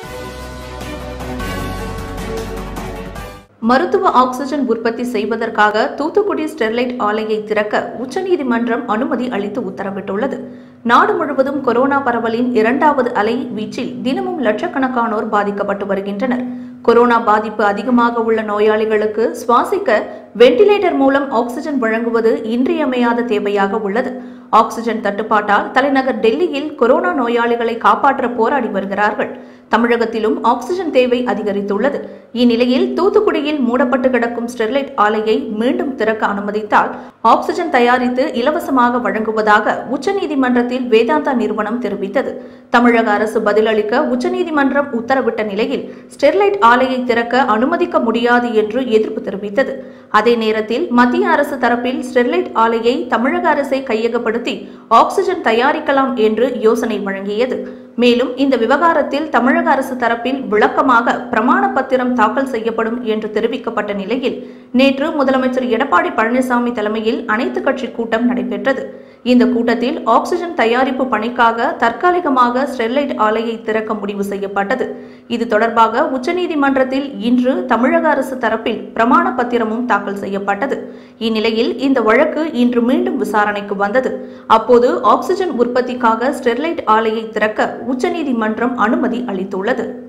மருத்துவ ஆக்ஸிஜன் உற்பத்தி செய்வதற்காக தூத்துக்குடி ஸ்டெர்லைட் ஆலையை திறக்க உச்சநீதிமன்றம் அனுமதி அளித்து உத்தரவிட்டுள்ளது நாடு முழுவதும் கொரோனா பரவலின் இரண்டாவது அலை வீச்சில் தினமும் லட்சக்கணக்கானோர் பாதிக்கப்பட்டு வருகின்றனர் கொரோனா பாதிப்பு அதிகமாக உள்ள நோயாளிகளுக்கு சுவாசிக்க வெண்டிலேட்டர் மூலம் ஆக்ஸிஜன் வழங்குவது இன்றியமையாத தேவையாக உள்ளது ஆக்ஸிஜன் தட்டுப்பாட்டால் தலைநகர் டெல்லியில் கொரோனா நோயாளிகளை காப்பாற்ற போராடி வருகிறார்கள் தமிழகத்திலும் ஆக்ஸிஜன் தேவை அதிகரித்துள்ளது இந்நிலையில் தூத்துக்குடியில் மூடப்பட்டு கிடக்கும் ஸ்டெர்லைட் ஆலையை மீண்டும் திறக்க அனுமதித்தால் ஆக்ஸிஜன் தயாரித்து இலவசமாக வழங்குவதாக உச்சநீதிமன்றத்தில் வேதாந்தா நிறுவனம் தெரிவித்தது தமிழக அரசு பதிலளிக்க உச்சநீதிமன்றம் உத்தரவிட்ட நிலையில் ஸ்டெர்லைட் ஆலையை திறக்க அனுமதிக்க முடியாது என்று எதிர்ப்பு தெரிவித்தது அதே நேரத்தில் மத்திய அரசு தரப்பில் ஸ்டெர்லைட் ஆலையை தமிழக அரசை கையகப்படுத்தி ஆக்ஸிஜன் தயாரிக்கலாம் என்று யோசனை வழங்கியது மேலும் இந்த விவகாரத்தில் தமிழக அரசு தரப்பில் விளக்கமாக பிரமாண பத்திரம் தாக்கல் செய்யப்படும் என்று தெரிவிக்கப்பட்ட நிலையில் நேற்று முதலமைச்சர் எடப்பாடி பழனிசாமி தலைமையில் அனைத்து கட்சி கூட்டம் நடைபெற்றது இந்த கூட்டத்தில் ஆக்ஸிஜன் தயாரிப்பு பணிக்காக தற்காலிகமாக ஸ்டெர்லைட் ஆலையை திறக்க முடிவு செய்யப்பட்டது இது தொடர்பாக உச்சநீதிமன்றத்தில் இன்று தமிழக அரசு தரப்பில் பிரமாண பத்திரமும் தாக்கல் செய்யப்பட்டது இந்நிலையில் இந்த வழக்கு இன்று மீண்டும் விசாரணைக்கு வந்தது அப்போது ஆக்ஸிஜன் உற்பத்திக்காக ஸ்டெர்லைட் ஆலையை திறக்க உச்சநீதிமன்றம் அனுமதி அளித்துள்ளது